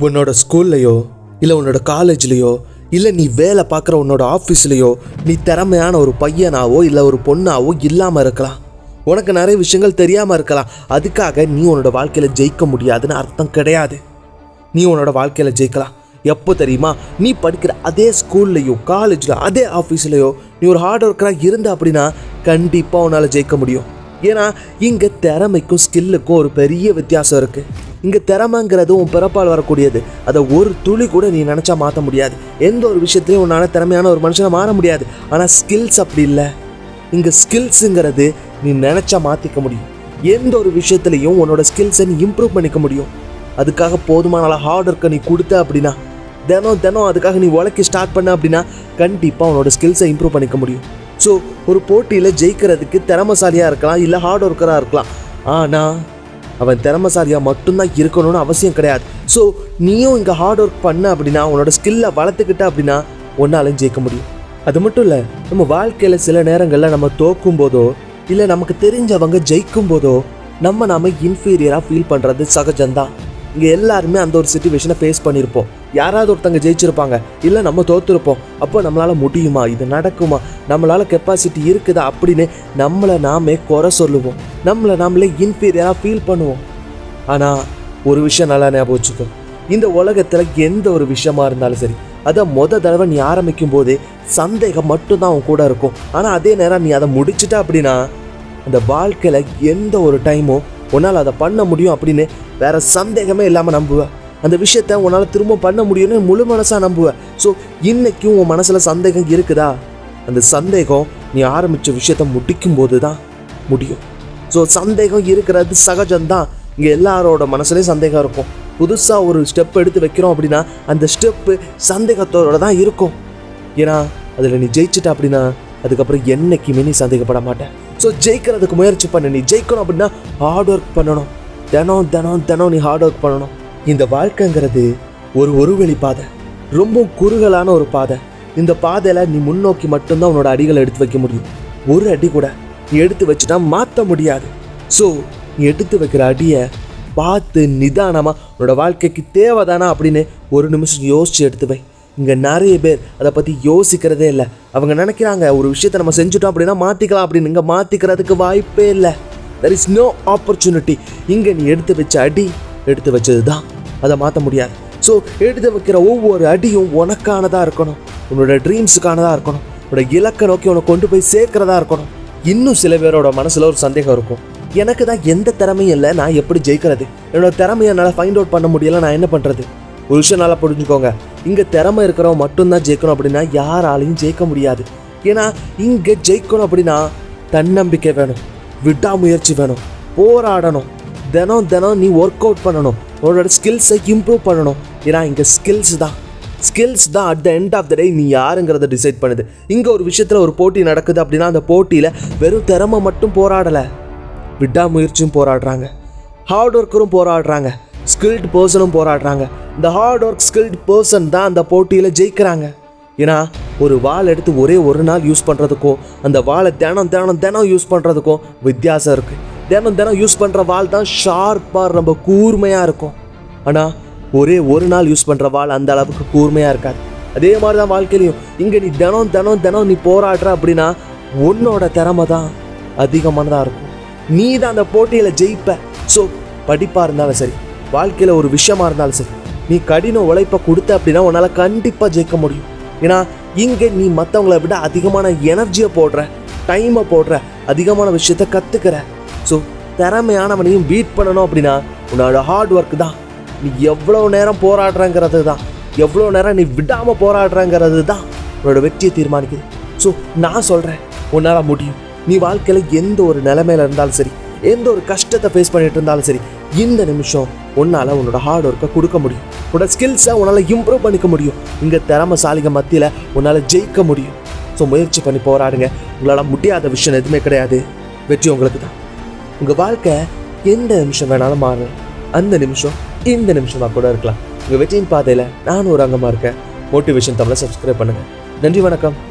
உன்னோட ஸ்கூல்லையோ இல்லை உன்னோட காலேஜ்லேயோ இல்லை நீ வேலை பார்க்குற உன்னோட ஆஃபீஸ்லேயோ நீ திறமையான ஒரு பையனாவோ இல்லை ஒரு பொண்ணாவோ இல்லாமல் இருக்கலாம் உனக்கு நிறைய விஷயங்கள் தெரியாமல் இருக்கலாம் அதுக்காக நீ உன்னோட வாழ்க்கையில் ஜெயிக்க முடியாதுன்னு அர்த்தம் கிடையாது நீ உன்னோட வாழ்க்கையில் ஜெயிக்கலாம் எப்போ தெரியுமா நீ படிக்கிற அதே ஸ்கூல்லையோ காலேஜில் அதே ஆஃபீஸ்லையோ நீ ஒரு ஹார்ட் ஒர்க்கராக இருந்த அப்படின்னா கண்டிப்பாக உன்னால் ஜெயிக்க முடியும் ஏன்னா இங்கே திறமைக்கும் ஸ்கில்லுக்கும் ஒரு பெரிய வித்தியாசம் இருக்குது இங்கே திறமைங்கிறது உன் பிறப்பால் வரக்கூடியது அதை ஒரு துளி கூட நீ நினச்சா மாற்ற முடியாது எந்த ஒரு விஷயத்துலையும் உன்னால் திறமையான ஒரு மனுஷனை மாற முடியாது ஆனால் ஸ்கில்ஸ் அப்படி இல்லை இங்கே ஸ்கில்ஸுங்கிறது நீ நினச்சா மாற்றிக்க முடியும் எந்த ஒரு விஷயத்துலையும் உன்னோட ஸ்கில்ஸை நீ இம்ப்ரூவ் பண்ணிக்க முடியும் அதுக்காக போதுமான அளவு ஹார்ட் ஒர்க்கை நீ கொடுத்த அப்படின்னா தினம் தினம் அதுக்காக நீ உழைக்க ஸ்டார்ட் பண்ண அப்படின்னா கண்டிப்பாக உன்னோட ஸ்கில்ஸை இம்ப்ரூவ் பண்ணிக்க முடியும் ஸோ ஒரு போட்டியில் ஜெயிக்கிறதுக்கு திறமசாலியாக இருக்கலாம் இல்லை ஹார்ட் ஒர்க்கராக இருக்கலாம் ஆனால் அவன் திறமசாலியாக மட்டும்தான் இருக்கணும்னு அவசியம் கிடையாது ஸோ நீயும் இங்கே ஹார்ட் ஒர்க் பண்ண அப்படின்னா உன்னோட ஸ்கில்லை வளர்த்துக்கிட்ட அப்படின்னா ஒன்னாலும் ஜெயிக்க முடியும் அது மட்டும் இல்லை நம்ம வாழ்க்கையில் சில நேரங்களில் நம்ம தோக்கும் போதோ இல்லை நமக்கு தெரிஞ்சவங்க ஜெயிக்கும் போதோ நம்ம நாம இன்ஃபீரியராக ஃபீல் பண்ணுறது சகஜம்தான் இங்கே எல்லாருமே அந்த ஒரு சுச்சுவேஷனை ஃபேஸ் பண்ணியிருப்போம் யாராவது ஒருத்தங்க ஜெயிச்சிருப்பாங்க இல்லை நம்ம தோத்துருப்போம் அப்போ நம்மளால் முடியுமா இது நடக்குமா நம்மளால் கெப்பாசிட்டி இருக்குதா அப்படின்னு நம்மளை நாமே குறை சொல்லுவோம் நம்மளை நாமளே இன்ஃபீரியராக ஃபீல் பண்ணுவோம் ஆனால் ஒரு விஷயம் நல்லா ஞாபகம் வச்சுக்கோ இந்த உலகத்தில் எந்த ஒரு விஷயமா இருந்தாலும் சரி அதை முத தடவை நீ ஆரம்பிக்கும் போதே சந்தேகம் மட்டும்தான் உன் கூட இருக்கும் ஆனால் அதே நேரம் நீ அதை முடிச்சிட்ட அப்படின்னா அந்த வாழ்க்கையில் எந்த ஒரு டைமும் உன்னால் அதை பண்ண முடியும் அப்படின்னு வேற சந்தேகமே இல்லாமல் நம்புவ அந்த விஷயத்த உன்னால் திரும்ப பண்ண முடியும்னு முழு மனசாக நம்புவ ஸோ இன்னைக்கும் உன் மனசில் சந்தேகம் இருக்குதா அந்த சந்தேகம் நீ ஆரம்பித்த விஷயத்த முடிக்கும் போது தான் முடியும் ஸோ சந்தேகம் இருக்கிறது சகஜம்தான் இங்கே எல்லாரோட மனசுலேயும் சந்தேகம் இருக்கும் புதுசாக ஒரு ஸ்டெப் எடுத்து வைக்கிறோம் அப்படின்னா அந்த ஸ்டெப்பு சந்தேகத்தோட தான் இருக்கும் ஏன்னா அதில் நீ ஜெயிச்சிட்ட அப்படின்னா அதுக்கப்புறம் என்னைக்குமே நீ சந்தேகப்பட மாட்டேன் ஸோ ஜெயிக்கிறதுக்கு முயற்சி பண்ணு நீ ஜெயிக்கணும் அப்படின்னா ஹார்ட் ஒர்க் பண்ணணும் தினம் தினம் தினம் நீ ஹார்ட் ஒர்க் பண்ணணும் இந்த வாழ்க்கைங்கிறது ஒரு ஒரு வழி பாதை ரொம்ப குறுகலான ஒரு பாதை இந்த பாதையில் நீ முன்னோக்கி மட்டும்தான் உன்னோட அடிகளை எடுத்து வைக்க முடியும் ஒரு அடி கூட நீ எடுத்து வச்சுட்டா மாற்ற முடியாது ஸோ நீ எடுத்து வைக்கிற அடியை பார்த்து நிதானமாக உன்னோட வாழ்க்கைக்கு தேவைதானா அப்படின்னு ஒரு நிமிஷம் யோசிச்சு எடுத்து வை இங்கே நிறைய பேர் அதை பற்றி யோசிக்கிறதே இல்லை அவங்க நினைக்கிறாங்க ஒரு விஷயத்தை நம்ம செஞ்சுட்டோம் அப்படின்னா மாற்றிக்கலாம் அப்படின்னு இங்கே மாற்றிக்கிறதுக்கு வாய்ப்பே இல்லை தெர் இஸ் நோ ஆப்பர்ச்சுனிட்டி இங்கே நீ எடுத்து வச்ச அடி எடுத்து வச்சது தான் அதை மாற்ற முடியாது ஸோ எடுத்து வைக்கிற ஒவ்வொரு அடியும் உனக்கானதாக இருக்கணும் உன்னோட ட்ரீம்ஸுக்கானதாக இருக்கணும் உன்னோட இலக்கை நோக்கி உன்னை கொண்டு போய் சேர்க்கிறதா இருக்கணும் இன்னும் சில பேரோட மனசில் ஒரு சந்தேகம் இருக்கும் எனக்கு தான் எந்த திறமையும் இல்லை நான் எப்படி ஜெயிக்கிறது என்னோட திறமையை என்னால் ஃபைண்ட் அவுட் பண்ண முடியல நான் என்ன பண்ணுறது ஒரு விஷயம் நல்லா புரிஞ்சுக்கோங்க இங்கே திறமை இருக்கிறவங்க மட்டும்தான் ஜெயிக்கணும் அப்படின்னா யாராலையும் ஜெயிக்க முடியாது ஏன்னா இங்கே ஜெயிக்கணும் அப்படின்னா தன்னம்பிக்கை வேணும் விடாமுயற்சி வேணும் போராடணும் தினம் தினம் நீ ஒர்க் அவுட் பண்ணணும் உன்னோட ஸ்கில்ஸை இம்ப்ரூவ் பண்ணணும் ஏன்னா இங்கே ஸ்கில்ஸ் தான் ஸ்கில்ஸ் தான் at the end of the day நீ யாருங்கிறத டிசைட் பண்ணுது இங்கே ஒரு விஷயத்தில் ஒரு போட்டி நடக்குது அப்படின்னா அந்த போட்டியில் வெறும் திறமை மட்டும் போராடலை விடாமுயற்சியும் போராடுறாங்க ஹார்ட் ஒர்க்கரும் போராடுறாங்க ஸ்கில்டு பர்சனும் போராடுறாங்க இந்த ஹார்ட் ஒர்க் ஸ்கில்டு பர்சன் தான் அந்த போட்டியில் ஜெயிக்கிறாங்க ஏன்னா ஒரு வாள் எடுத்து ஒரே ஒரு நாள் யூஸ் பண்ணுறதுக்கும் அந்த வாளை தினம் தினம் தினம் யூஸ் பண்ணுறதுக்கும் வித்தியாசம் இருக்குது தினம் தினம் யூஸ் பண்ணுற வாள் தான் ஷார்ப்பாக ரொம்ப கூர்மையாக இருக்கும் ஆனால் ஒரே ஒரு நாள் யூஸ் பண்ணுற வாள் அந்த அளவுக்கு கூர்மையாக இருக்காது அதே மாதிரி தான் வாழ்க்கையிலையும் இங்கே நீ தினம் தினம் தினம் நீ போராடுற அப்படின்னா உன்னோட திறமை தான் அதிகமானதாக இருக்கும் நீ தான் அந்த போட்டியில் ஜெயிப்ப ஸோ படிப்பாக இருந்தாலும் சரி வாழ்க்கையில் ஒரு விஷயமா இருந்தாலும் சரி நீ கடின உழைப்பை கொடுத்த அப்படின்னா உன்னால் கண்டிப்பாக ஜெயிக்க முடியும் ஏன்னா இங்கே நீ மற்றவங்கள விட அதிகமான எனர்ஜியை போடுற டைமை போடுற அதிகமான விஷயத்த கற்றுக்கிற ஸோ திறமையானவனையும் பீட் பண்ணணும் அப்படின்னா உன்னோட ஹார்ட் ஒர்க் தான் நீ எவ்வளோ நேரம் போராடுறங்கிறது தான் எவ்வளோ நேரம் நீ விடாமல் போராடுறங்கிறது தான் உன்னோட வெற்றியை தீர்மானிக்குது ஸோ நான் சொல்கிறேன் உன்னால் முடியும் நீ வாழ்க்கையில் எந்த ஒரு நிலைமையில இருந்தாலும் சரி எந்த ஒரு கஷ்டத்தை ஃபேஸ் பண்ணிட்டு இருந்தாலும் சரி இந்த நிமிஷம் உன்னால் உன்னோட ஹார்ட் ஒர்க்கை கொடுக்க முடியும் உன்னோட ஸ்கில்ஸை உன்னால் இம்ப்ரூவ் பண்ணிக்க முடியும் இங்கே திறமசாலிங்க மத்தியில் உன்னால் ஜெயிக்க முடியும் ஸோ முயற்சி பண்ணி போராடுங்க உங்களால் முடியாத விஷயம் எதுவுமே கிடையாது வெற்றி உங்களுக்கு தான் உங்கள் வாழ்க்கை எந்த நிமிஷம் வேணாலும் மாறலாம் அந்த நிமிஷம் இந்த நிமிஷமாக கூட இருக்கலாம் உங்கள் வெற்றியின் பாதையில் நானும் ஒரு அங்கமாக இருக்கேன் மோட்டிவேஷன் தமிழை சப்ஸ்கிரைப் பண்ணுங்கள் நன்றி வணக்கம்